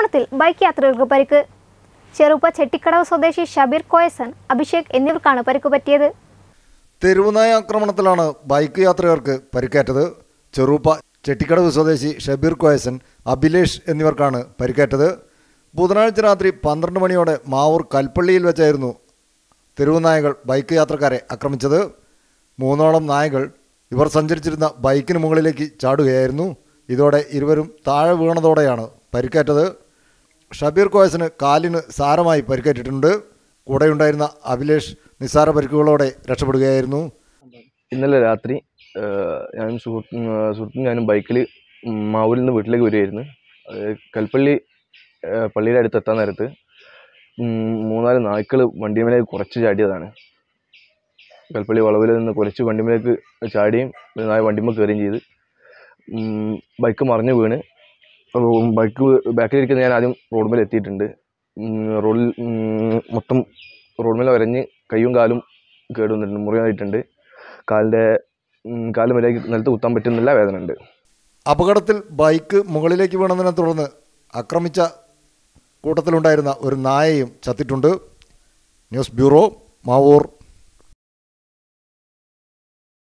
ആക്രമണത്തിൽ ബൈക്ക് യാത്രികർക്ക് പരിക്ക് ചെറുപ്പ ചെട്ടിക്കടവ് സ്വദേശി ഷബീർ കോയസൻ അഭിഷേക് എന്നിവർക്കാണ് പരിക്ക് പറ്റിയത് തെരുവുനായ ആക്രമണത്തിലാണ് ബൈക്ക് യാത്രികർക്ക് പരിക്കേറ്റത് ചെറുപ്പ ചെട്ടിക്കടവ് സ്വദേശി ഷബീർ കോയസൻ അഭിലേഷ് എന്നിവർക്കാണ് പരിക്കേറ്റത് ബുധനാഴ്ച രാത്രി പന്ത്രണ്ട് മണിയോടെ മാവൂർ കൽപ്പള്ളിയിൽ വെച്ചായിരുന്നു തെരുവുനായകൾ ബൈക്ക് യാത്രക്കാരെ ആക്രമിച്ചത് മൂന്നോളം നായകൾ ഇവർ സഞ്ചരിച്ചിരുന്ന ബൈക്കിന് മുകളിലേക്ക് ചാടുകയായിരുന്നു ഇതോടെ ഇരുവരും താഴെ വീണതോടെയാണ് പരിക്കേറ്റത് ഷബീർ കോയസിന് കാലിന് സാരമായി പരിക്കേറ്റിട്ടുണ്ട് കൂടെയുണ്ടായിരുന്ന അഭിലേഷ് നിസ്സാര പരിക്കുകളോടെ രക്ഷപ്പെടുകയായിരുന്നു ഇന്നലെ രാത്രി ആ, ഞാനും സുഹൃത്തും ആ, സുഹൃത്തും ഞാനും ബൈക്കിൽ മാവൂരിൽ നിന്ന് വീട്ടിലേക്ക് വരുമായിരുന്നു അത് കൽപ്പള്ളി ആ, പള്ളിയുടെ അടുത്ത് എത്താൻ നേരത്ത് ഉം, മൂന്നാല് നായ്ക്കൾ വണ്ടിമേലേക്ക് കുറച്ച് ചാടിയതാണ് കൽപ്പള്ളി വളവിൽ നിന്ന് കുറച്ച് വണ്ടിമേലേക്ക് ചാടിയും ഒരു നായ വണ്ടിമേൽ കയറുകയും ചെയ്ത് ഉം, ബൈക്ക് മറിഞ്ഞു വീണ് ഉം, ബൈക്ക് ബാക്കിലിരിക്കുന്ന ഞാൻ ആദ്യം റോഡ് മേൽ എത്തിയിട്ടുണ്ട് ഉം, റോഡിൽ ഉം, മൊത്തം റോഡ് മേലെ വരഞ്ഞ് കയ്യും കാലും കേടുവന്നിട്ടുണ്ട് മുറിവായിട്ടുണ്ട് കാലിൻ്റെ കാല് മര്യാദയ്ക്ക് നിലത്ത് കുത്താൻ പറ്റുന്നില്ല വേദന ഉണ്ട് അപകടത്തിൽ ബൈക്ക് മുകളിലേക്ക് വീണതിനെ തുടർന്ന് ആക്രമിച്ച കൂട്ടത്തിലുണ്ടായിരുന്ന ഒരു നായയും ചത്തിട്ടുണ്ട് ന്യൂസ് ബ്യൂറോ മാവൂർ